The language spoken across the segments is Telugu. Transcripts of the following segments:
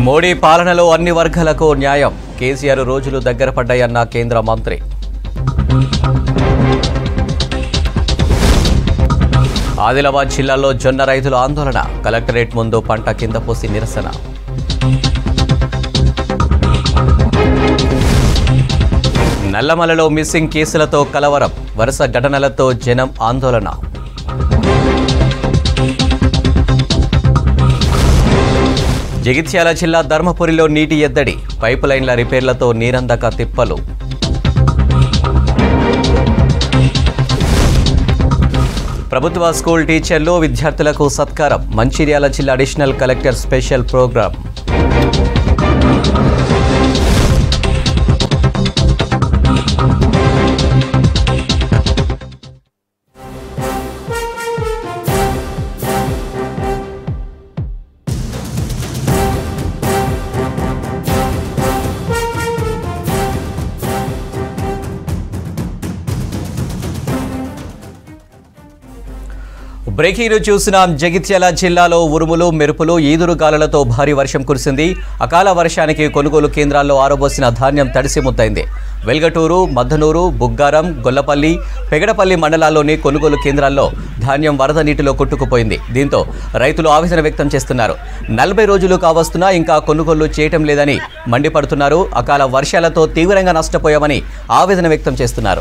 మోడీ పాలనలో అన్ని వర్గాలకు న్యాయం కేసీఆర్ రోజులు దగ్గర పడ్డాయన్న కేంద్ర మంత్రి ఆదిలాబాద్ జిల్లాలో జొన్న రైతుల ఆందోళన కలెక్టరేట్ ముందు పంట కింద పోసి నిరసన నల్లమలలో మిస్సింగ్ కేసులతో కలవరం వరుస ఘటనలతో జనం ఆందోళన జగిత్యాల జిల్లా ధర్మపురిలో నీటి ఎద్దడి పైపు లైన్ల రిపేర్లతో నీరందక తిప్పలు ప్రభుత్వ స్కూల్ టీచర్లు విద్యార్థులకు సత్కారం మంచిర్యాల జిల్లా additional collector special program breaking news చూసినాం జగిత్యాల జిల్లాలో ఉరుములు మెరుపులు ఈదురు గాలులతో భారీ వర్షం కురిసింది అకాల వర్షానికి కొనుగోలు కేంద్రాల్లో ఆరబోసిన ధాన్యం తడిసి ముద్దైంది వెల్గటూరు మద్దనూరు బుగ్గారం గొల్లపల్లి పెగడపల్లి మండలాల్లోని కొనుగోలు కేంద్రాల్లో ధాన్యం వరద నీటిలో కొట్టుకుపోయింది దీంతో రైతులు ఆవేదన వ్యక్తం చేస్తున్నారు నలభై రోజులు కావస్తున్నా ఇంకా కొనుగోలు చేయటం లేదని మండిపడుతున్నారు అకాల వర్షాలతో తీవ్రంగా నష్టపోయామని ఆవేదన వ్యక్తం చేస్తున్నారు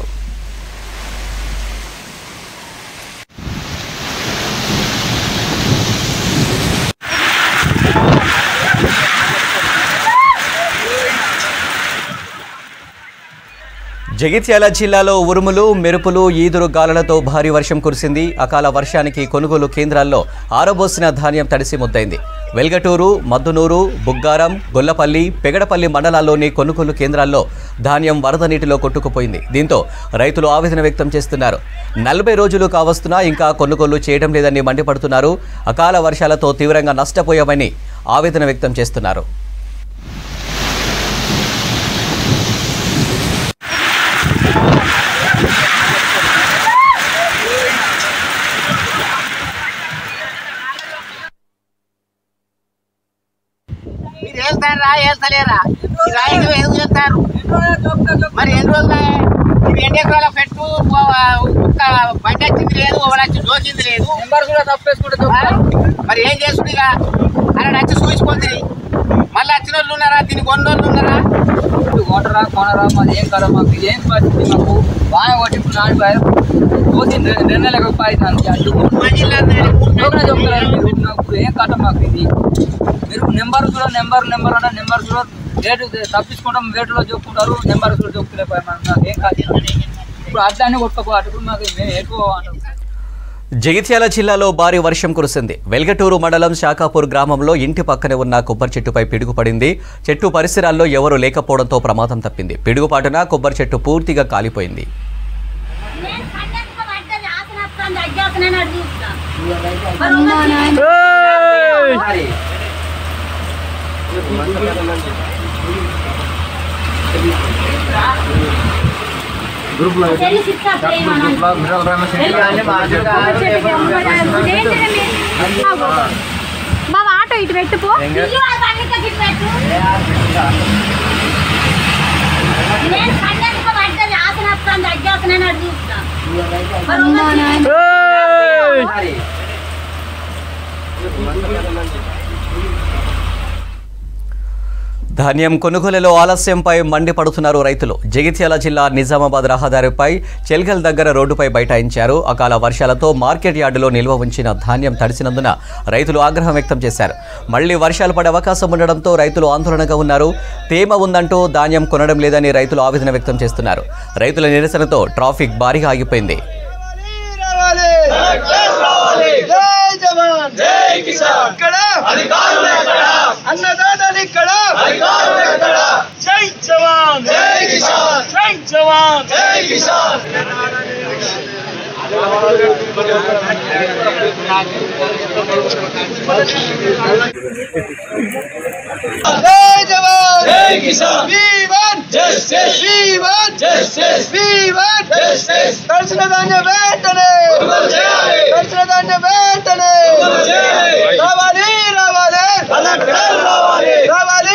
జగిత్యాల జిల్లాలో ఉరుములు మెరుపులు ఈదురు గాలులతో భారీ వర్షం కురిసింది అకాల వర్షానికి కొనుగోలు కేంద్రాల్లో ఆరబోసిన ధాన్యం తడిసి ముద్దైంది వెల్గటూరు మద్దునూరు బుగ్గారం గొల్లపల్లి పెగడపల్లి మండలాల్లోని కొనుగోలు కేంద్రాల్లో ధాన్యం వరద నీటిలో కొట్టుకుపోయింది దీంతో రైతులు ఆవేదన వ్యక్తం చేస్తున్నారు నలభై రోజులు కావస్తున్నా ఇంకా కొనుగోలు చేయడం లేదని మండిపడుతున్నారు అకాల వర్షాలతో తీవ్రంగా నష్టపోయామని ఆవేదన వ్యక్తం చేస్తున్నారు మీరు వెళ్తారా వెళ్తలేరా ఈ రాయికి ఎందుకు చెప్తారు మరి ఎన్ని రోజులు ఇది ఎన్ని ఎకరాల పెట్టు ఒక్క బండి వచ్చింది లేదు ఒకటి వచ్చి జోకింది లేదు నెంబర్ కూడా తప్పేసుకుంటే ఆ? మరి ఏం చేసుడు ఇక అని వచ్చి చూసుకోండి మళ్ళీ వచ్చిన వాళ్ళు ఉన్నారా దీనికి కొన్ని వాళ్ళు ఉన్నారా కొనరా కొనరా మాది ఏం కదా మాకు ఇది ఏం పరిస్థితి మాకు బాగా కొట్టి ఇప్పుడు నాడు బయట పోతే రెండు నెలలకు పాయితాను అడ్డు లోకనే చెప్తున్నారు మీరు నాకు ఏం కట్ట మాకు ఇది మీరు నెంబర్ కూడా నెంబర్ నెంబర్ అంటే నెంబర్ కూడా రేటు తప్పించుకుంటాం రేటులో చెప్పుకుంటారు నెంబర్ కూడా చెప్తులే నాకు ఏం కాదు ఇప్పుడు అడ్డాన్ని కొట్టుకోపో అటు మాకు మేము ఎక్కువ అంటాం జగిత్యాల జిల్లాలో భారీ వర్షం కురిసింది వెల్గటూరు మండలం శాఖాపూర్ గ్రామంలో ఇంటి పక్కనే ఉన్న కొబ్బరి చెట్టుపై పిడుగుపడింది చెట్టు పరిసరాల్లో ఎవరూ లేకపోవడంతో ప్రమాదం తప్పింది పిడుగుపాటున కొబ్బరి చెట్టు పూర్తిగా కాలిపోయింది నేను కన్యాకుమారి పడ్డది ఆసనత్వం తగ్గాకనే చూస్తా తెలిసి ఇస్తా ప్రేమ బాబా ఆటో ఇటు పెట్టుపో నేను కన్యాకుమారి పడ్డది ఆసనత్వం తగ్గాకనే చూస్తా ధాన్యం కొనుగోలులో ఆలస్యంపై మండిపడుతున్నారు రైతులు జగిత్యాల జిల్లా నిజామాబాద్ రహదారిపై చెల్గల్ దగ్గర రోడ్డుపై బైఠాయించారు అకాల వర్షాలతో మార్కెట్ యార్డులో నిల్వ ఉంచిన ధాన్యం తడిసినందున రైతులు ఆగ్రహం వ్యక్తం చేశారు మళ్లీ వర్షాలు పడే అవకాశం ఉండడంతో రైతులు ఆందోళనగా ఉన్నారు తేమ ఉందంటూ ధాన్యం కొనడం లేదని రైతులు ఆవేదన వ్యక్తం చేస్తున్నారు రైతుల నిరసనతో ట్రాఫిక్ భారీగా ఆగిపోయింది జై జవాన్ జై కిసాన్ ఇక్కడ అధికారులు ఎక్కడ అన్నదాతలు ఇక్కడ అధికారులు ఎక్కడ జై జవాన్ జై కిసాన్ జై జవాన్ జై కిసాన్ జై జవాన్ జై కిసాన్ we want justice we want justice we want justice దర్శన ధాన్య వెంటనే దర్శన ధాన్య వెంటనే రావాలి రావాలి రావాలి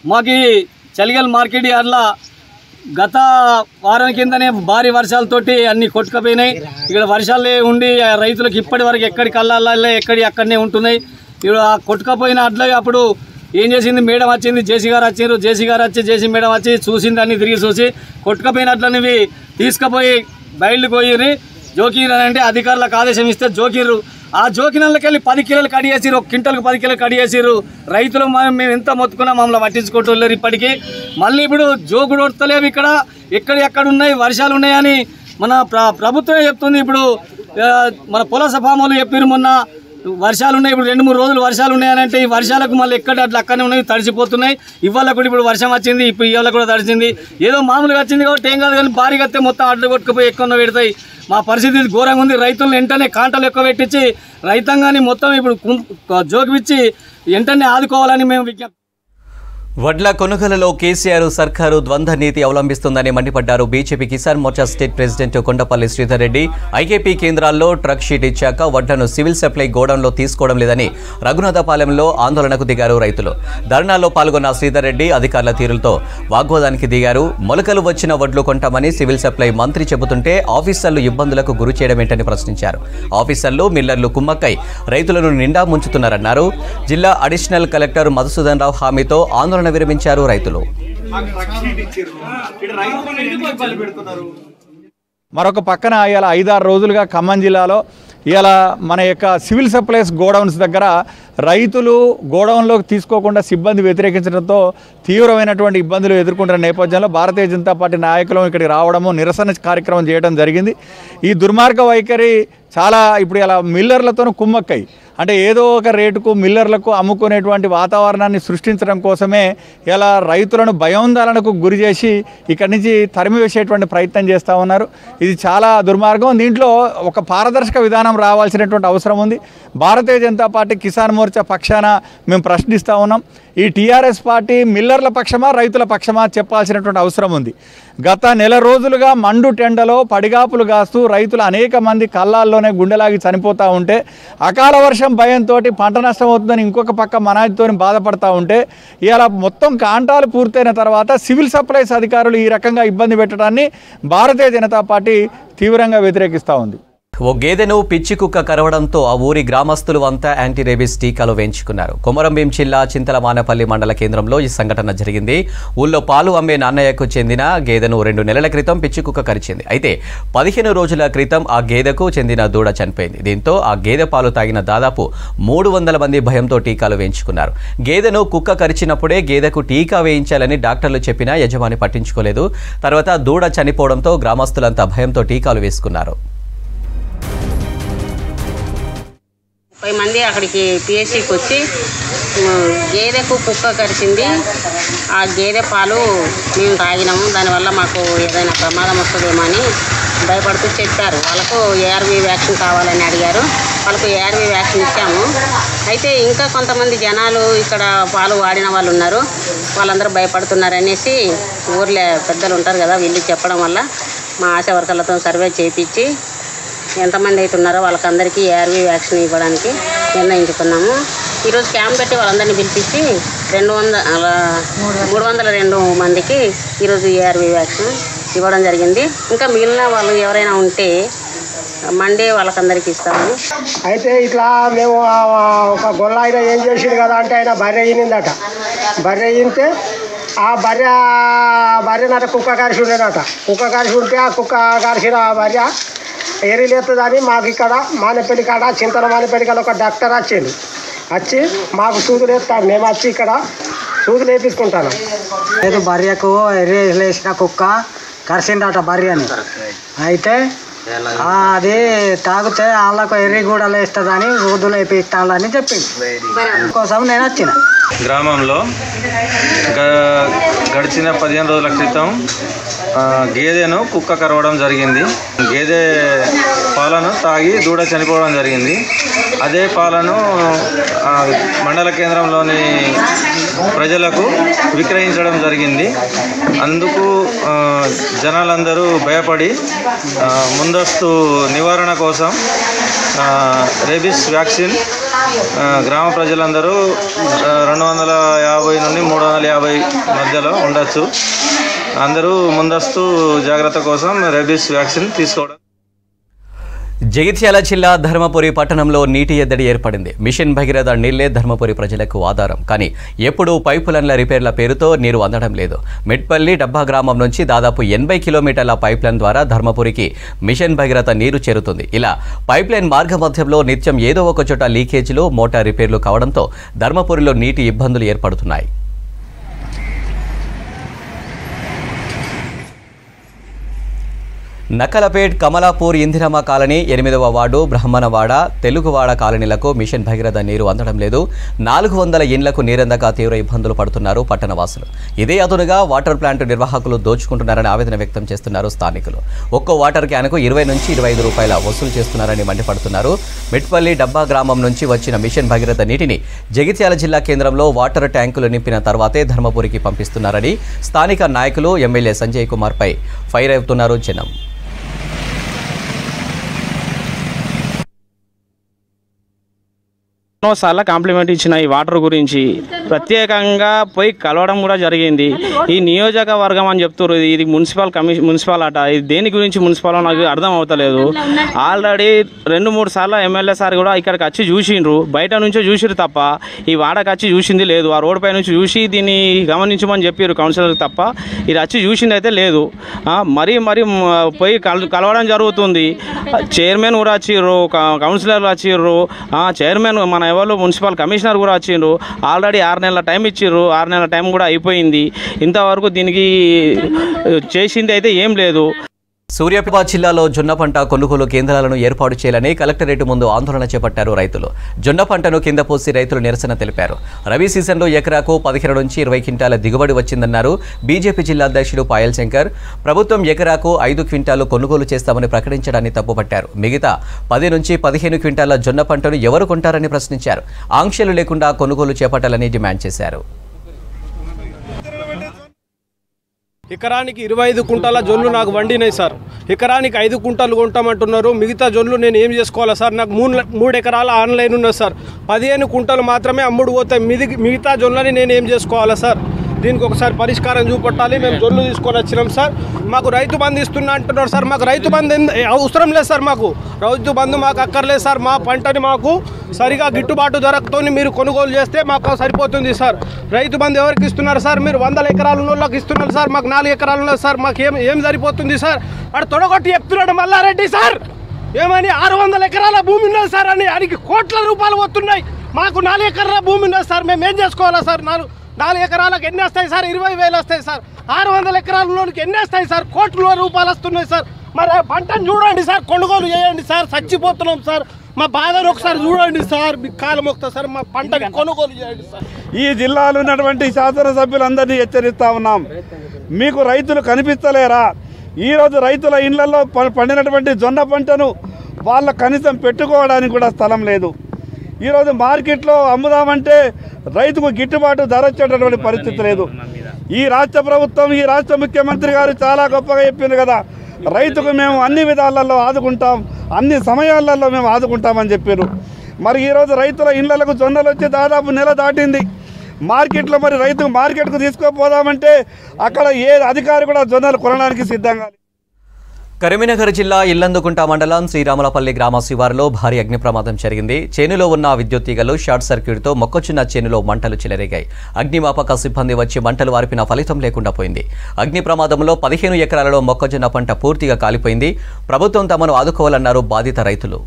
మాకు ఈ చలిగల్ మార్కెట్ యార్డ్ల గత వారం కిందనే భారీ వర్షాలతోటి అన్ని కొట్టుకుపోయినాయి ఇక్కడ వర్షాలే ఉండి ఆ రైతులకు ఇప్పటి వరకు ఎక్కడి కళ్ళాలే ఎక్కడి అక్కడనే ఉంటున్నాయి ఇప్పుడు ఆ కొట్టుకపోయిన అట్లా అప్పుడు ఏం చేసింది మేడం వచ్చింది జేసీ గారు వచ్చిండ్రు జేసీ గారు వచ్చి జేసీ మేడం వచ్చి చూసింది అన్ని తిరిగి చూసి కొట్టుకపోయినట్లనివి తీసుకుపోయి బయలు పోయి జోకీర్ అని అంటే అధికారులకు ఆదేశం ఇస్తే జోకీరు ఆ జోకినళ్ళకి వెళ్ళి పది కిలోలు కడిగేసిరు ఒక క్వింటల్కి పది కిలోలు కడిగేసిరు రైతులు మనం మేము ఎంత మొత్తుకున్నా మమ్మల్ని పట్టించుకుంటూ ఇప్పటికీ మళ్ళీ ఇప్పుడు జోకుడు వడతలేవు ఇక్కడ ఎక్కడ ఎక్కడ ఉన్నాయి వర్షాలు ఉన్నాయని మన ప్ర ప్రభుత్వమే చెప్తుంది ఇప్పుడు ఆ, మన పులస ఫాములు చెప్పారు మొన్న వర్షాలు ఉన్నాయి ఇప్పుడు రెండు మూడు రోజులు వర్షాలు ఉన్నాయనంటే ఈ వర్షాలకు మళ్ళీ ఎక్కడ అట్లా అక్కడనే ఉన్నాయి తడిసిపోతున్నాయి ఇవాళ కూడా ఇప్పుడు వర్షం వచ్చింది ఇప్పుడు ఇవాళ కూడా తడిసింది ఏదో మామూలుగా వచ్చింది కాబట్టి ఏం కాదు కానీ భారీగా వస్తే మొత్తం అడ్డు కొట్టుకుపోయి ఎక్కువ పెడతాయి మా పరిస్థితి ఘోరంగా ఉంది రైతులను వెంటనే కాంటలు ఎక్కువ పెట్టించి రైతాంగాన్ని మొత్తం ఇప్పుడు కుం- జోకిపిచ్చి వెంటనే ఆదుకోవాలని మేము విజ్ఞప్తి వడ్ల కొనుగోలులో కేసీఆర్ సర్కారు ద్వంద్వ నీతి అవలంబిస్తుందని మండిపడ్డారు BJP Kisan Morcha state president Kondapalli Sridhar Reddy IKP కేంద్రాల్లో ట్రక్ షీట్ ఇచ్చాక వడ్లను సివిల్ సప్లై గోడౌన్లో తీసుకోవడం లేదని రఘునాథపాలెంలో ఆందోళనకు దిగారు రైతులు ధర్నాలో పాల్గొన్న శ్రీధర్ రెడ్డి అధికారుల తీరులతో వాగ్వాదానికి దిగారు మొలకలు వచ్చిన వడ్లు కొంటామని సివిల్ సప్లై మంత్రి చెబుతుంటే ఆఫీసర్లు ఇబ్బందులకు గురి చేయడమేంటని ప్రశ్నించారు ఆఫీసర్లు మిల్లర్లు కుమ్మక్కై రైతులను నిండా ముంచుతున్నారన్నారు జిల్లా అడిషనల్ కలెక్టర్ మధుసూదన్ రావు హామీతో ఆందోళన విరమించారు రైతులు మరొక పక్కన ఇలా ఐదారు రోజులుగా ఖమ్మం జిల్లాలో ఇలా మన యొక్క సివిల్ సప్లైస్ గోడౌన్స్ దగ్గర రైతులు గోడౌన్లోకి తీసుకోకుండా సిబ్బంది వ్యతిరేకించడంతో తీవ్రమైనటువంటి ఇబ్బందులు ఎదుర్కొంటున్న నేపథ్యంలో భారతీయ జనతా పార్టీ నాయకులు ఇక్కడికి రావడము నిరసన కార్యక్రమం చేయడం జరిగింది ఈ దుర్మార్గ వైఖరి చాలా ఇప్పుడు ఇలా మిల్లర్లతో కుమ్మక్కై అంటే ఏదో ఒక రేటుకు మిల్లర్లకు అమ్ముకునేటువంటి వాతావరణాన్ని సృష్టించడం కోసమే ఇలా రైతులను భయోందోళనకు గురి చేసి ఇక్కడి నుంచి తరిమివేసేటువంటి ప్రయత్నం చేస్తూ ఉన్నారు ఇది చాలా దుర్మార్గం దీంట్లో ఒక పారదర్శక విధానం రావాల్సినటువంటి అవసరం ఉంది భారతీయ జనతా పార్టీ కిసాన్ మోర్చా పక్షాన మేము ప్రశ్నిస్తూ ఉన్నాం ఈ టీఆర్ఎస్ పార్టీ మిల్లర్ల పక్షమా రైతుల పక్షమా చెప్పాల్సినటువంటి అవసరం ఉంది గత నెల రోజులుగా మండు టెండలో పడిగాపులు కాస్తూ రైతులు అనేక మంది కళ్ళాల్లోనే గుండెలాగి చనిపోతూ ఉంటే అకాల వర్షం భయంతో పంట నష్టం అవుతుందని ఇంకొక పక్క మనాదితో బాధపడతా ఉంటే ఇలా మొత్తం కాంటాలు పూర్తయిన తర్వాత సివిల్ సప్లైస్ అధికారులు ఈ రకంగా ఇబ్బంది పెట్టడాన్ని భారతీయ జనతా పార్టీ తీవ్రంగా వ్యతిరేకిస్తూ ఉంది ఓ గేదెను పిచ్చి కుక్క కరవడంతో ఆ ఊరి గ్రామస్తులు అంతా యాంటీ రేబీస్ టీకాలు వేయించుకున్నారు కొమరంభీం జిల్లా చింతలమానపల్లి మండల కేంద్రంలో ఈ సంఘటన జరిగింది ఊళ్ళో పాలు అమ్మే నాన్నయ్యకు చెందిన గేదెను రెండు నెలల క్రితం పిచ్చి కుక్క కరిచింది అయితే పదిహేను రోజుల క్రితం ఆ గేదెకు చెందిన దూడ చనిపోయింది దీంతో ఆ గేదె పాలు తాగిన దాదాపు మూడు వందల మంది భయంతో టీకాలు వేయించుకున్నారు గేదెను కుక్క కరిచినప్పుడే గేదెకు టీకా వేయించాలని డాక్టర్లు చెప్పినా యజమాని పట్టించుకోలేదు తర్వాత దూడ చనిపోవడంతో గ్రామస్తులంతా భయంతో టీకాలు వేసుకున్నారు ముప్పై మంది అక్కడికి పిఎస్సికి వచ్చి ఉమ్, గేదెకు కుక్క కరిచింది ఆ గేదె పాలు మేము తాగినాము దానివల్ల మాకు ఏదైనా ప్రమాదం వస్తుందేమో అని భయపడుతూ చెప్పారు వాళ్ళకు ఏఆర్వి వ్యాక్సిన్ కావాలని అడిగారు వాళ్ళకు ఏఆర్వి వ్యాక్సిన్ ఇచ్చాము అయితే ఇంకా కొంతమంది జనాలు ఇక్కడ పాలు వాడిన వాళ్ళు ఉన్నారు వాళ్ళందరూ భయపడుతున్నారు అనేసి ఊర్లో పెద్దలు ఉంటారు కదా వీళ్ళు చెప్పడం వల్ల మా ఆశా వర్కర్లతో సర్వే చేయించి ఎంతమంది అయితే ఉన్నారో వాళ్ళకందరికీ ఏఆర్వి వ్యాక్సిన్ ఇవ్వడానికి నిర్ణయించుకున్నాము ఈరోజు క్యాంప్ పెట్టి వాళ్ళందరినీ పిలిపించి రెండు వందల మూడు వందల రెండు మందికి ఈరోజు ఏఆర్వి వ్యాక్సిన్ ఇవ్వడం జరిగింది ఇంకా మిగిలిన వాళ్ళు ఎవరైనా ఉంటే మండే వాళ్ళకందరికీ ఇస్తాము అయితే ఇట్లా మేము ఆ- ఆ ఒక గొల్ల ఆయన ఏం చేసిండు కదా అంటే ఆయన బర్రె ఈనిందట బర్రె ఈనితే ఆ బర్రె బర్రె నట కుక్క కరిసి ఉండేనట కుక్క కరిసి ఉంటే ఆ కుక్క కరిసిన ఆ బర్రె ఎరిలేస్తుందని మాకు ఇక్కడ మానేపల్లి కాడ చింతన మానేపల్లి కాడ ఒక డాక్టర్ వచ్చిండు వచ్చి మాకు సూదులు వేస్తాడు మేము వచ్చి ఇక్కడ సూదులు వేపించుకుంటాను లేదు భార్యకు ఎర్రి వేసిన కుక్క కరిసిండట భార్యని అయితే ఆ, అది తాగితే వాళ్ళకు ఎర్రి గూడలు వేస్తుందని ఊదులు వేపిస్తానని చెప్పింది కోసం నేను వచ్చిన గ్రామంలో గ- గడిచిన పదిహేను రోజుల క్రితం ఆ, గేదెను కుక్క కరవడం జరిగింది గేదె పాలను తాగి దూడ చనిపోవడం జరిగింది అదే పాలను ఆ, మండల కేంద్రంలోని ప్రజలకు విక్రయించడం జరిగింది అందుకు ఆ, జనాలందరూ భయపడి ఆ, ముందస్తు నివారణ కోసం ఆ, రేబిస్ వ్యాక్సిన్ ఆ, గ్రామ ప్రజలందరూ ఆ, రెండు వందల యాభై నుండి మూడు వందల యాభై మధ్యలో ఉండొచ్చు అందరూ ముందస్తు జాగ్రత్త కోసం రేబిస్ వ్యాక్సిన్ తీసుకోవడం జగిత్యాల జిల్లా ధర్మపురి పట్టణంలో నీటి ఎద్దడి ఏర్పడింది మిషన్ భగీరథ నీళ్లే ధర్మపురి ప్రజలకు ఆధారం కానీ ఎప్పుడూ పైపు లైన్ల రిపేర్ల పేరుతో నీరు అందడం లేదు మెట్పల్లి డబ్బా గ్రామం నుంచి దాదాపు ఎనభై కిలోమీటర్ల పైప్ లైన్ ద్వారా ధర్మపురికి మిషన్ భగీరథ నీరు చేరుతుంది ఇలా పైప్ లైన్ మార్గ మధ్యంలో నిత్యం ఏదో ఒక చోట లీకేజీలు మోటార్ రిపేర్లు కావడంతో ధర్మపురిలో నీటి ఇబ్బందులు ఏర్పడుతున్నాయి నకలపేట్ కమలాపూర్ ఇందిరమ్మ కాలనీ ఎనిమిదవ వార్డు బ్రహ్మణవాడ తెలుగువాడ కాలనీలకు మిషన్ భగీరథ నీరు అందడం లేదు నాలుగు వందల ఇండ్లకు నీరందక తీవ్ర ఇబ్బందులు పడుతున్నారు పట్టణవాసులు ఇదే అదునుగా వాటర్ ప్లాంట్ నిర్వాహకులు దోచుకుంటున్నారని ఆవేదన వ్యక్తం చేస్తున్నారు స్థానికులు ఒక్కో వాటర్ క్యాన్కు ఇరవై నుంచి ఇరవై ఐదు రూపాయల వసూలు చేస్తున్నారని మండిపడుతున్నారు మిట్పల్లి డబ్బా గ్రామం నుంచి వచ్చిన మిషన్ భగీరథ నీటిని జగిత్యాల జిల్లా కేంద్రంలో వాటర్ ట్యాంకులు నింపిన తర్వాతే ధర్మపురికి పంపిస్తున్నారని స్థానిక నాయకులు ఎమ్మెల్యే సంజయ్ కుమార్పై ఫైర్ అవుతున్నారు జనం ఎన్నోసార్లు కాంప్లిమెంట్ ఇచ్చిన ఈ వాటర్ గురించి ప్రత్యేకంగా పోయి కలవడం కూడా జరిగింది ఈ నియోజకవర్గం అని చెప్తారు ఇది మున్సిపల్ కమిషన్ మున్సిపల్ అట ఇది దేని గురించి మున్సిపల్ నాకు అర్థం అవుతలేదు ఆల్రెడీ రెండు మూడు సార్లు ఎమ్మెల్యే సార్ కూడా ఇక్కడికి వచ్చి చూసిండ్రు బయట నుంచో చూసిరు తప్ప ఈ వాడకి వచ్చి చూసింది లేదు ఆ రోడ్ పై నుంచి చూసి దీన్ని గమనించమని చెప్పారు కౌన్సిలర్ తప్ప ఇది వచ్చి చూసింది అయితే లేదు ఆ, మరీ మరీ మ, పోయి కల కలవడం జరుగుతుంది చైర్మన్ కూడా వచ్చిర్రు క- కౌన్సిలర్లు వచ్చిర్రు ఆ, చైర్మన్ మన ఎవరు మున్సిపల్ కమిషనర్ కూడా వచ్చిండ్రు ఆల్రెడీ ఆరు నెలల టైం ఇచ్చిర్రు ఆరు నెలల టైం కూడా అయిపోయింది ఇంతవరకు దీనికి ఆ, చేసింది అయితే ఏం లేదు సూర్యాపేట జిల్లాలో జొన్న పంట కొనుగోలు కేంద్రాలను ఏర్పాటు చేయాలని కలెక్టరేట్ ముందు ఆందోళన చేపట్టారు రైతులు జొన్న పంటను కింద పోసి రైతులు నిరసన తెలిపారు రబీ సీజన్లో ఎకరాకు పదిహేను నుంచి ఇరవై క్వింటాల దిగుబడి వచ్చిందన్నారు బీజేపీ జిల్లా అధ్యక్షుడు పాయల్ శంకర్ ప్రభుత్వం ఎకరాకు ఐదు క్వింటాలు కొనుగోలు చేస్తామని ప్రకటించడాన్ని తప్పుపట్టారు మిగతా పది నుంచి పదిహేను క్వింటాల జొన్న పంటను ఎవరు కొంటారని ప్రశ్నించారు ఆంక్షలు లేకుండా కొనుగోలు చేపట్టాలని డిమాండ్ చేశారు ఎకరానికి ఇరవై ఐదు కుంటాల జొన్లు నాకు వండినాయి సార్ ఎకరానికి ఐదు కుంటాలు కొంటామంటున్నారు మిగతా జొన్లు నేను ఏం చేసుకోవాలా సార్ నాకు మూడు మూడు ఎకరాల ఆన్లైన్ ఉన్నది సార్ పదిహేను కుంటలు మాత్రమే అమ్ముడు పోతాయి మిది మిగతా జొన్లని నేను ఏం చేసుకోవాలా సార్ దీనికి ఒకసారి పరిష్కారం చూపెట్టాలి మేము జొన్లు తీసుకొని వచ్చినాం సార్ మాకు రైతు బంధు ఇస్తున్నా అంటున్నారు సార్ మాకు రైతు బంధు ఎందు- అవసరం లేదు సార్ మాకు రైతు బంధు మాకు అక్కర్లేదు సార్ మా పంటని మాకు సరిగా గిట్టుబాటు ధరతో మీరు కొనుగోలు చేస్తే మాకు సరిపోతుంది సార్ రైతు బంధు ఎవరికి ఇస్తున్నారు సార్ మీరు వందల ఎకరాల ఉన్న వాళ్ళకి ఇస్తున్నారు సార్ మాకు నాలుగు ఎకరాలు ఉన్నది సార్ మాకు ఏం ఏం సరిపోతుంది సార్ వాడు తొడగొట్టి చెప్తున్నాడు మల్లారెడ్డి సార్ ఏమని ఆరు వందల ఎకరాల భూమి ఉన్నది సార్ అని ఆయనకి కోట్ల రూపాయలు వస్తున్నాయి మాకు నాలుగు ఎకరాల భూమి ఉన్నది సార్ మేము ఏం చేసుకోవాలా సార్ నాలుగు నాలుగు ఎకరాలకు ఎన్ని వస్తాయి సార్ ఇరవై వేలు వస్తాయి సార్ ఆరు వందల ఎకరాలలోనికి ఎన్ని వస్తాయి సార్ కోట్ల రూపాయలు వస్తున్నాయి సార్ మరి ఆ పంటను చూడండి సార్ కొనుగోలు చేయండి సార్ చచ్చిపోతున్నాం సార్ మా బాధను ఒకసారి చూడండి సార్ మీ కాలం ఒకసారి సార్ మా పంటని కొనుగోలు చేయండి సార్ ఈ జిల్లాలో ఉన్నటువంటి శాసనసభ్యులందరినీ హెచ్చరిస్తా ఉన్నాం మీకు రైతులు కనిపిస్తలేరా ఈరోజు రైతుల ఇళ్లలో ప- పండినటువంటి జొన్న పంటను వాళ్ళ కనీసం పెట్టుకోవడానికి కూడా స్థలం లేదు ఈరోజు మార్కెట్లో అమ్ముదామంటే రైతుకు గిట్టుబాటు ధర వచ్చేటటువంటి పరిస్థితి లేదు ఈ రాష్ట్ర ప్రభుత్వం ఈ రాష్ట్ర ముఖ్యమంత్రి గారు చాలా గొప్పగా చెప్పింది కదా రైతుకు మేము అన్ని విధాలలో ఆదుకుంటాం అన్ని సమయాలలో మేము ఆదుకుంటామని చెప్పారు మరి ఈరోజు రైతుల ఇళ్లకు జొన్నలు వచ్చి దాదాపు నెల దాటింది మార్కెట్లో మరి రైతు మార్కెట్కు తీసుకోపోదామంటే అక్కడ ఏ అధికారి కూడా జొన్నలు కొనడానికి సిద్ధంగా లేరు. కరీంనగర్ జిల్లా ఇల్లందుకుంట మండలం శ్రీరాములపల్లి గ్రామ శివారులో భారీ అగ్ని ప్రమాదం జరిగింది చేనులో ఉన్న విద్యుత్ తీగలు షార్ట్ సర్క్యూట్తో మొక్కచున్న చేనులో మంటలు చెలరేగాయి అగ్నిమాపక సిబ్బంది వచ్చి మంటలు వారిపిన ఫలితం లేకుండా పోయింది అగ్ని ప్రమాదంలో పదిహేను ఎకరాలలో మొక్కజొన్న పంట పూర్తిగా కాలిపోయింది ప్రభుత్వం తమను ఆదుకోవాలన్నారు బాధిత రైతులు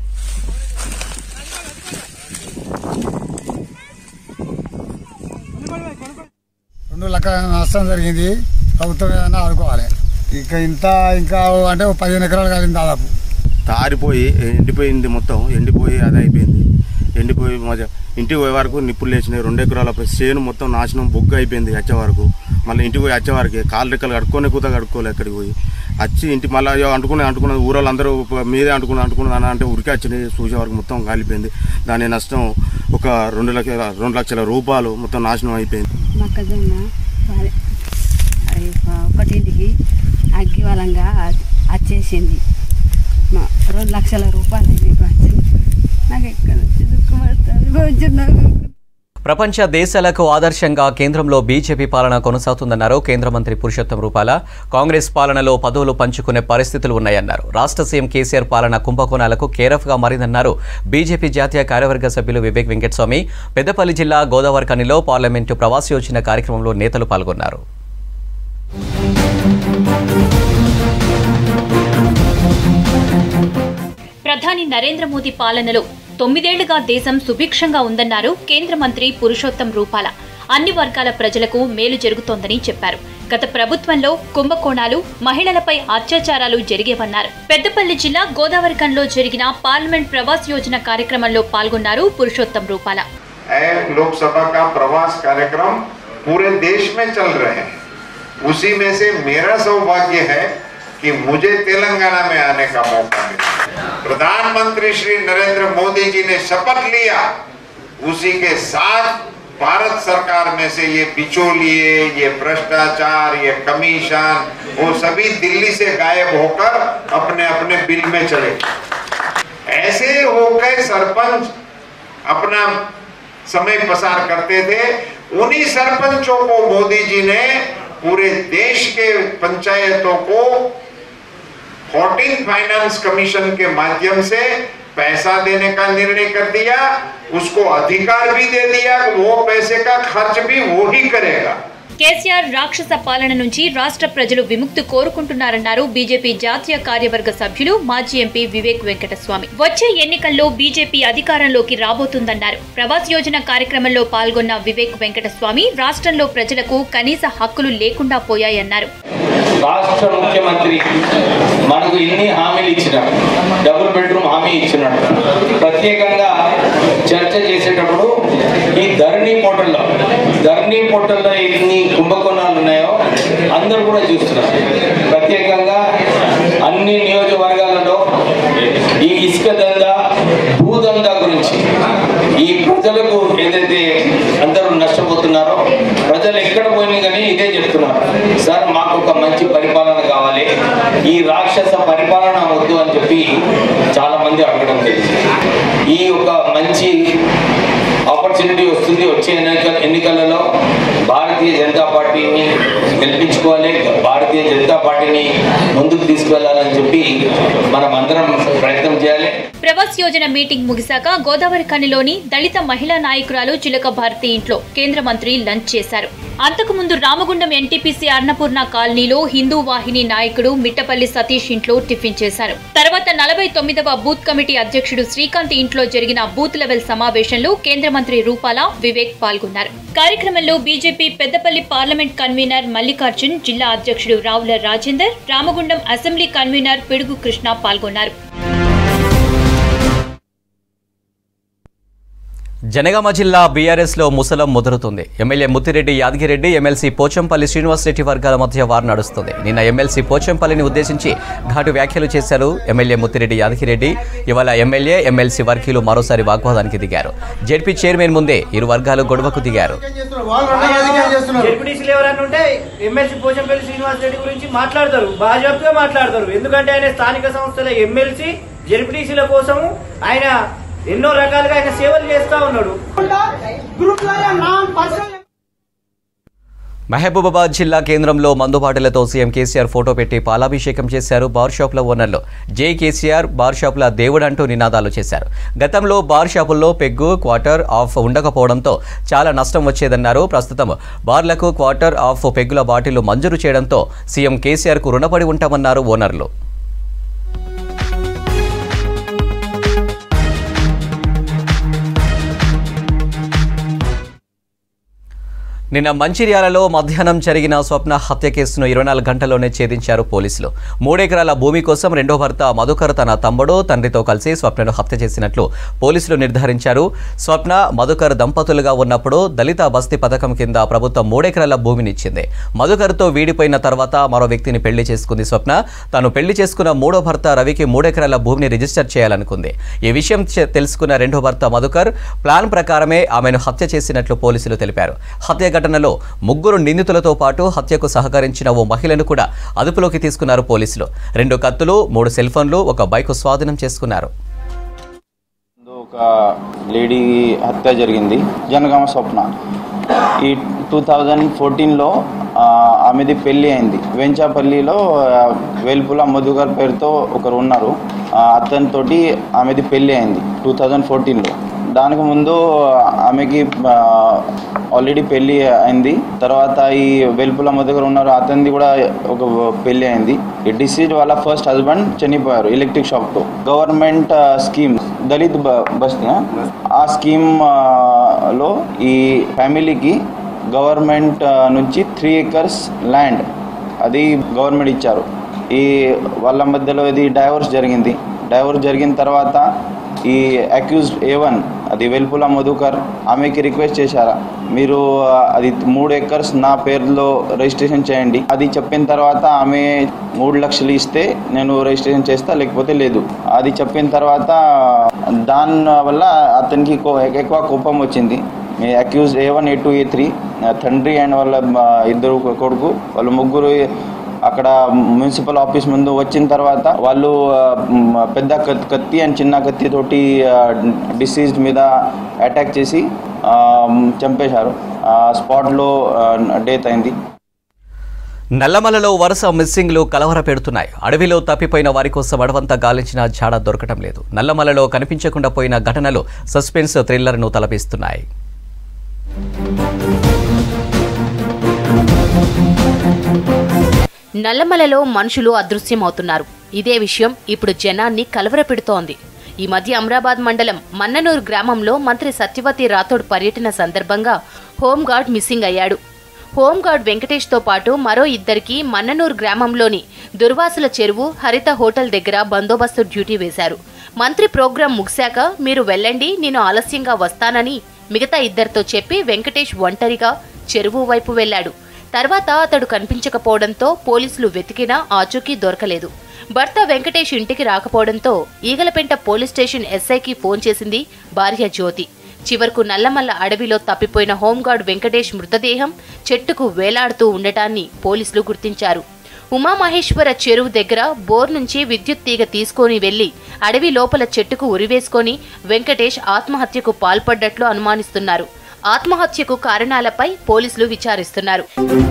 రెండు లక్షల నష్టం జరిగింది ప్రభుత్వం ఏదైనా ఆదుకోవాలి ఇక ఇంత ఇంకా అంటే ఓ పదిహేను ఎకరాలు కాలింది దాదాపు తారిపోయి ఎండిపోయింది మొత్తం ఎండిపోయి అది అయిపోయింది ఎండిపోయి మధ్య ఇంటికి పోయే వరకు నిప్పులు లేచినాయి రెండు ఎకరాల చేను మొత్తం నాశనం బొగ్గు అయిపోయింది వచ్చే వరకు మళ్ళీ ఇంటికి పోయి వచ్చే వరకు కాళ్ళు రెక్కలు కడుక్కొని కూత కడుక్కోలే ఎక్కడికి పోయి వచ్చి ఇంటి మళ్ళీ అయ్యో అంటుకునే అంటుకున్నది ఊరోళ్ళు అందరూ మీదే అంటుకుని అంటుకున్నది అని అంటే ఉరికి వచ్చినాయి చూసే వరకు మొత్తం కాలిపోయింది దాని నష్టం ఒక రెండు లక్షల రెండు లక్షల రూపాయలు మొత్తం నాశనం అయిపోయింది మొక్కజొన్న వరి అది ఒకటింటికి అగ్గి వలంగా వచ్చేసింది మా రెండు లక్షల రూపాయలు అయింది వచ్చింది నాకు ఎక్కడ నుంచి దుఃఖపడతాను కొంచెం నాకు ప్రపంచ దేశాలకు ఆదర్శంగా కేంద్రంలో బీజేపీ పాలన కొనసాగుతుందన్నారు కేంద్ర మంత్రి పురుషోత్తం రూపాల కాంగ్రెస్ పాలనలో పదవులు పంచుకునే పరిస్థితులు ఉన్నాయన్నారు రాష్ట్ర సీఎం కేసీఆర్ పాలన కుంభకోణాలకు కేరఫ్గా మారిందన్నారు బీజేపీ జాతీయ కార్యవర్గ సభ్యులు వివేక్ వెంకటస్వామి పెద్దపల్లి జిల్లా గోదావరికనిలో పార్లమెంటు ప్రవాస యోజన కార్యక్రమంలో నేతలు పాల్గొన్నారు ప్రధాని నరేంద్ర మోదీ పాలనలో తొమ్మిదేళ్లుగా దేశం సుభిక్షంగా ఉందన్నారు కేంద్ర మంత్రి పురుషోత్తం రూపాల అన్ని వర్గాల ప్రజలకు మేలు జరుగుతోందని చెప్పారు గత ప్రభుత్వంలో కుంభకోణాలు మహిళలపై అత్యాచారాలు జరిగేవన్నారు పెద్దపల్లి జిల్లా గోదావరికంలో జరిగిన పార్లమెంట్ ప్రవాస్ యోజన కార్యక్రమంలో పాల్గొన్నారు పురుషోత్తం రూపాల है लोकसभा का प्रवास कार्यक्रम पूरे देश में चल रहे हैं उसी में से मेरा सौभाग्य है कि मुझे तेलंगाना में आने का मौका मिला प्रधानमंत्री श्री नरेंद्र मोदी जी ने शपथ लिया उसी के साथ भारत सरकार में से ये बिचौलिए ये भ्रष्टाचार ये कमीशन वो सभी दिल्ली से गायब होकर अपने अपने बिल में चले ऐसे होकर सरपंच अपना समय पसार करते थे उन्हीं सरपंचों को मोदी जी ने पूरे देश के पंचायतों को 14 फाइनेंस कमीशन के माध्यम से पैसा देने का निर्णय कर दिया उसको अधिकार भी दे दिया कि वो पैसे का खर्च भी वो ही करेगा కేసీఆర్ రాక్షస పాలన నుంచి రాష్ట్ర ప్రజలు విముక్తి కోరుకుంటున్నారన్నారు బీజేపీ జాతీయ కార్యవర్గ సభ్యులు మాజీ ఎంపీ వివేక్ వెంకటస్వామి వచ్చే ఎన్నికల్లో బీజేపీ అధికారంలోకి రాబోతుందన్నారు ప్రవాస్ యోజన కార్యక్రమంలో పాల్గొన్న వివేక్ వెంకటస్వామి రాష్ట్రంలో ప్రజలకు కనీస హక్కులు లేకుండా పోయాయన్నారు రాష్ట్ర ముఖ్యమంత్రి మనకు ఇన్ని హామీలు ఇచ్చినాడు డబుల్ బెడ్రూమ్ హామీ ఇచ్చినాడు ప్రత్యేకంగా చర్చ చేసేటప్పుడు ఈ ధరణి పోర్టల్లో ధరణి పోర్టల్లో ఎన్ని కుంభకోణాలు ఉన్నాయో అందరూ కూడా చూస్తున్నారు ప్రత్యేకంగా అన్ని నియోజకవర్గాలలో ఈ ఇసుక దందా భూదందా గురించి ఈ ప్రజలకు ఏదైతే అందరూ నష్టపోతున్నారో ప్రజలు ఎక్కడ పోయినా కానీ ఇదే చెప్తున్నారు సార్ మాకు ఒక మంచి పరిపాలన కావాలి ఈ రాక్షస పరిపాలన వద్దు అని చెప్పి చాలా మంది అడగడం తెలిసింది ఈ ఒక మంచి ఆపర్చునిటీ వస్తుంది వచ్చే ఎన్నిక ఎన్నికలలో భారతీయ జనతా పార్టీని గెలిపించుకోవాలి భారతీయ జనతా పార్టీని ముందుకు తీసుకువెళ్ళాలని చెప్పి మనం అందరం ప్రయత్నం చేయాలి ప్రవాస్ యోజన మీటింగ్ ముగిశాక గోదావరి ఖనిలోని దళిత మహిళా నాయకురాలు చిలక భారతి ఇంట్లో కేంద్ర మంత్రి లంచ్ చేశారు అంతకుముందు రామగుండం ఎన్టీపీసీ అన్నపూర్ణ కాలనీలో హిందూ వాహిని నాయకుడు మిట్టపల్లి సతీష్ ఇంట్లో టిఫిన్ చేశారు తర్వాత నలభై తొమ్మిదవ బూత్ కమిటీ అధ్యక్షుడు శ్రీకాంత్ ఇంట్లో జరిగిన బూత్ లెవెల్ సమావేశంలో కేంద్ర మంత్రి రూపాల వివేక్ పాల్గొన్నారు కార్యక్రమంలో BJP Peddapalli parliament convener Mallikarjun జిల్లా అధ్యక్షుడు రావుల రాజేందర్ రామగుండం అసెంబ్లీ కన్వీనర్ పిడుగు కృష్ణ పాల్గొన్నారు జనగామ జిల్లా బీఆర్ఎస్లో ముసలం ముదురుతుంది ఎమ్మెల్యే ముత్తిరెడ్డి యాదగిరెడ్డి ఎమ్మెల్సీ పోచంపల్లి శ్రీనివాసరెడ్డి వర్గాల మధ్య వారు నడుస్తుంది నిన్న ఎమ్మెల్సీ పోచంపల్లిని ఉద్దేశించి ఘాటు వ్యాఖ్యలు చేశారు ఎమ్మెల్యే ముత్తిరెడ్డి యాదగిరెడ్డి ఇవాళ ఎమ్మెల్యే ఎమ్మెల్సీ వర్గీయులు మరోసారి వాగ్వాదానికి దిగారు జెడ్పీ చైర్మన్ ముందే ఇరు వర్గాలు గొడవకు దిగారు జెడ్పీటీసీలు ఎవరైనా ఉంటే ఎమ్మెల్సీ పోచంపల్లి శ్రీనివాస్ రెడ్డి గురించి మాట్లాడతారు బాజాప్గా మాట్లాడతారు ఎందుకంటే ఆయన స్థానిక సంస్థల ఎమ్మెల్సీ జెడ్పీటీసీల కోసము ఆయన ఎన్నో రకాలుగా ఆయన సేవలు చేస్తా ఉన్నాడు మహబూబాబాద్ జిల్లా కేంద్రంలో మందుబాటులతో సీఎం కేసీఆర్ ఫోటో పెట్టి పాలాభిషేకం చేశారు బార్ షాపుల ఓనర్లు జై కేసీఆర్ బార్ షాపుల దేవుడు అంటూ నినాదాలు చేశారు గతంలో బార్ షాపుల్లో పెగ్గు క్వార్టర్ ఆఫ్ ఉండకపోవడంతో చాలా నష్టం వచ్చేదన్నారు ప్రస్తుతం బార్లకు క్వార్టర్ ఆఫ్ పెగ్గుల బాటిల్ మంజూరు చేయడంతో సీఎం కేసీఆర్కు రుణపడి ఉంటామన్నారు ఓనర్లు నిన్న మంచిర్యాలలో మధ్యాహ్నం జరిగిన స్వప్న హత్య కేసును ఇరవై నాలుగు గంటల్లోనే ఛేదించారు పోలీసులు మూడెకరాల భూమి కోసం రెండో భర్త మధుకర్ తన తమ్ముడు తండ్రితో కలిసి స్వప్నను హత్య చేసినట్లు పోలీసులు నిర్ధారించారు స్వప్న మధుకర్ దంపతులుగా ఉన్నప్పుడు దళిత బస్తీ పథకం కింద ప్రభుత్వం మూడెకరాల భూమిని ఇచ్చింది మధుకర్తో వీడిపోయిన తర్వాత మరో వ్యక్తిని పెళ్లి చేసుకుంది స్వప్న తాను పెళ్లి చేసుకున్న మూడో భర్త రవికి మూడెకరాల భూమిని రిజిస్టర్ చేయాలనుకుంది ఈ విషయం చె- తెలుసుకున్న రెండో భర్త మధుకర్ ప్లాన్ ప్రకారమే ఆమెను హత్య చేసినట్లు పోలీసులు తెలిపారు హత్య ఘటనలో ముగ్గురు నిందితులతో పాటు హత్యకు సహకరించిన ఓ మహిళను కూడా అదుపులోకి తీసుకున్నారు పోలీసులు రెండు కత్తులు మూడు సెల్ ఫోన్లు ఒక బైకు స్వాధీనం చేసుకున్నారు ఒక లేడీ హత్య జరిగింది జనగామ స్వప్న ఈ టూ థౌజండ్ ఫోర్టీన్లో ఆమెది పెళ్ళి అయింది వెంచాపల్లిలో ఆ, వేల్పుల మధుకర్ పేరుతో ఒకరు ఉన్నారు ఆ, అతనితోటి ఆమెది పెళ్ళి అయింది టూ థౌజండ్ ఫోర్టీన్లో దానికి ముందు ఆమెకి ఆల్రెడీ పెళ్ళి అయింది తర్వాత ఈ వెల్పుల మధుకర్ ఉన్నారు అతనిది కూడా ఒక పెళ్ళి అయింది ఈ డిసీజ్ వాళ్ళ ఫస్ట్ హస్బెండ్ చనిపోయారు ఎలక్ట్రిక్ షాప్తో గవర్నమెంట్ స్కీమ్ దళిత్ బ- బస్తీ ఆ? ఆ స్కీమ్ ఆ, లో ఈ ఫ్యామిలీకి గవర్నమెంట్ ఆ, నుంచి త్రీ ఏకర్స్ ల్యాండ్ అది గవర్నమెంట్ ఇచ్చారు ఈ వాళ్ళ మధ్యలో ఇది డైవర్స్ జరిగింది డైవర్స్ జరిగిన తర్వాత ఈ అక్యూజ్డ్ ఏ వన్ అది వెల్పుల మధుకర్ ఆమెకి రిక్వెస్ట్ చేశారా మీరు ఆ, అది మూడు ఎకర్స్ నా పేరులో రిజిస్ట్రేషన్ చేయండి అది చెప్పిన తర్వాత ఆమె మూడు లక్షలు ఇస్తే నేను రిజిస్ట్రేషన్ చేస్తా లేకపోతే లేదు అది చెప్పిన తర్వాత దాని వల్ల అతనికి కో- ఎక్కువ కోపం వచ్చింది accused A one A two A three తండ్రి అండ్ వాళ్ళ ఆ, ఇద్దరు కొడుకు వాళ్ళు ముగ్గురు అక్కడ మున్సిపల్ ఆఫీస్ ముందు వచ్చిన తర్వాత వాళ్ళు ఆ, మ్, పెద్ద కత్- కత్తి అండ్ చిన్న కత్తి తోటి డిసీజ్ మీద అటాక్ చేసి ఆ, మ్, చంపేశారు ఆ స్పాట్లో డెత్ అయింది నల్లమలలో వరుస మిస్సింగ్లు కలవర పెడుతున్నాయి అడవిలో తప్పిపోయిన వారి కోసం అడవంతా గాలించిన జాడ దొరకటం లేదు నల్లమలలో కనిపించకుండా పోయిన ఘటనలు సస్పెన్స్ థ్రిల్లర్ను తలపిస్తున్నాయి నల్లమలలో మనుషులు అదృశ్యమవుతున్నారు ఇదే విషయం ఇప్పుడు జనాన్ని కలవరపెడుతోంది ఈ మధ్య అమరాబాద్ మండలం మన్ననూరు గ్రామంలో మంత్రి సత్యవతి రాథోడ్ పర్యటన సందర్భంగా హోంగార్డ్ మిస్సింగ్ అయ్యాడు హోంగార్డ్ వెంకటేష్తో పాటు మరో ఇద్దరికి మన్ననూరు గ్రామంలోని దుర్వాసుల చెరువు హరిత హోటల్ దగ్గర బందోబస్తు డ్యూటీ వేశారు మంత్రి ప్రోగ్రాం ముగిశాక మీరు వెళ్ళండి నేను ఆలస్యంగా వస్తానని మిగతా ఇద్దరితో చెప్పి వెంకటేష్ ఒంటరిగా చెరువు వైపు వెళ్ళాడు తర్వాత అతడు కనిపించకపోవడంతో పోలీసులు వెతికినా ఆచూకీ దొరకలేదు భర్త వెంకటేష్ ఇంటికి రాకపోవడంతో ఈగలపెంట పోలీస్ స్టేషన్ ఎస్ఐకి ఫోన్ చేసింది భార్య జ్యోతి చివరకు నల్లమల్ల అడవిలో తప్పిపోయిన హోంగార్డ్ వెంకటేష్ మృతదేహం చెట్టుకు వేలాడుతూ ఉండటాన్ని పోలీసులు గుర్తించారు ఉమామహేశ్వర చెరువు దగ్గర బోర్ నుంచి విద్యుత్ తీగ తీసుకొని వెళ్లి అడవి లోపల చెట్టుకు ఉరివేసుకొని వెంకటేష్ ఆత్మహత్యకు పాల్పడ్డట్లు అనుమానిస్తున్నారు ఆత్మహత్యకు కారణాలపై పోలీసులు విచారిస్తున్నారు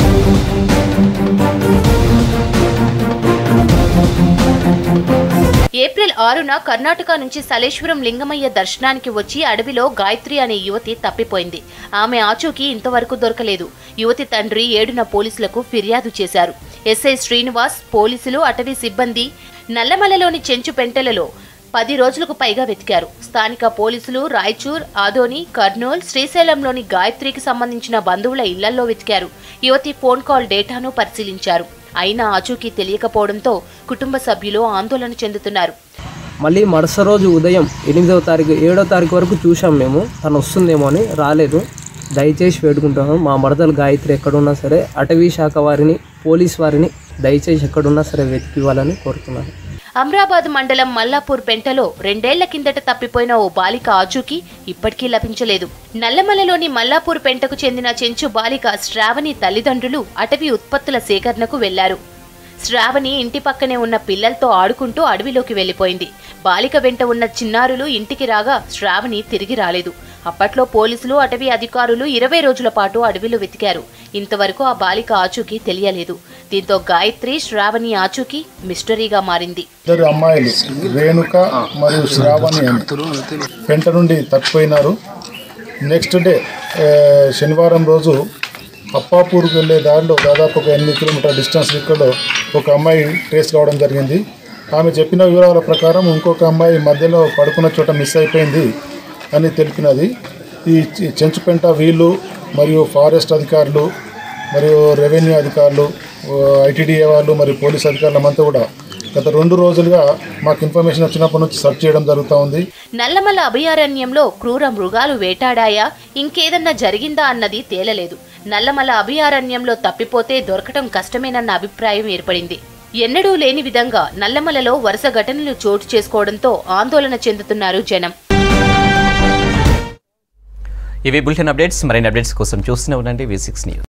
ఏప్రిల్ ఆరున కర్ణాటక నుంచి సలేశ్వరం లింగమయ్య దర్శనానికి వచ్చి అడవిలో గాయత్రి అనే యువతి తప్పిపోయింది ఆమె ఆచూకీ ఇంతవరకు దొరకలేదు యువతి తండ్రి ఏడున పోలీసులకు ఫిర్యాదు చేశారు ఎస్ఐ శ్రీనివాస్ పోలీసులు అటవీ సిబ్బంది నల్లమలలోని చెంచు పెంటలలో పది రోజులకు పైగా వెతికారు స్థానిక పోలీసులు రాయచూర్ ఆదోని కర్నూల్ శ్రీశైలంలోని గాయత్రికి సంబంధించిన బంధువుల ఇళ్లలో వెతికారు యువతి ఫోన్ కాల్ డేటాను పరిశీలించారు అయినా ఆచూకీ తెలియకపోవడంతో కుటుంబ సభ్యులు ఆందోళన చెందుతున్నారు మళ్ళీ మరుస రోజు ఉదయం ఎనిమిదవ తారీఖు ఏడో తారీఖు వరకు చూసాం మేము తను వస్తుందేమో అని రాలేదు దయచేసి వేడుకుంటున్నాం మా మరదలు గాయత్రి ఎక్కడున్నా సరే అటవీ శాఖ వారిని పోలీస్ వారిని దయచేసి ఎక్కడున్నా సరే వెతికి ఇవ్వాలని కోరుతున్నాను అమ్రాబాద్ మండలం మల్లాపూర్ పెంటలో రెండేళ్ల కిందట తప్పిపోయిన ఓ బాలిక ఆచూకీ ఇప్పటికీ లభించలేదు నల్లమలలోని మల్లాపూర్ పెంటకు చెందిన చెంచు బాలిక శ్రావణి తల్లిదండ్రులు అటవీ ఉత్పత్తుల సేకరణకు వెళ్లారు శ్రావణి ఇంటి పక్కనే ఉన్న పిల్లలతో ఆడుకుంటూ అడవిలోకి వెళ్లిపోయింది బాలిక వెంట ఉన్న చిన్నారులు ఇంటికి రాగా శ్రావణి తిరిగి రాలేదు అప్పట్లో పోలీసులు అటవీ అధికారులు ఇరవై రోజుల పాటు అడవిలో వెతికారు ఇంతవరకు ఆ బాలిక ఆచూకీ తెలియలేదు దీంతో గాయత్రి శ్రావణి ఆచూకీ మిస్టరీగా మారింది ఇద్దరు అమ్మాయిలు రేణుక మరియు శ్రావణి అని పెంట నుండి తప్పిపోయినారు నెక్స్ట్ డే ఏ, శనివారం రోజు అప్పాపూర్కి వెళ్ళే దారిలో దాదాపు ఒక ఎనిమిది కిలోమీటర్ డిస్టెన్స్ ఇక్కడ ఒక అమ్మాయి ట్రేస్ కావడం జరిగింది ఆమె చెప్పిన వివరాల ప్రకారం ఇంకొక అమ్మాయి మధ్యలో పడుకున్న చోట మిస్ అయిపోయింది అని తెలిపినది ఈ చె- చెంచుపెంట వీళ్ళు మరియు ఫారెస్ట్ అధికారులు మరియు రెవెన్యూ అధికారులు ఐటీడీఏ వాళ్ళు మరియు పోలీస్ అధికారులమంతా కూడా గత రెండు రోజులుగా మాకు ఇన్ఫర్మేషన్ వచ్చినప్పటి నుంచి సెర్చ్ చేయడం జరుగుతూ ఉంది నల్లమల అభయారణ్యంలో క్రూర మృగాలు వేటాడాయా ఇంకేదన్నా జరిగిందా అన్నది తేలలేదు నల్లమల అభయారణ్యంలో తప్పిపోతే దొరకటం కష్టమేనన్న అభిప్రాయం ఏర్పడింది ఎన్నడూ లేని విధంగా నల్లమలలో వరుస ఘటనలు చోటు చేసుకోవడంతో ఆందోళన చెందుతున్నారు జనం ఇవి బులెటిన్ అప్డేట్స్ మరిన్ని అప్డేట్స్ కోసం చూస్తూనే ఉండండి వి సిక్స్ న్యూస్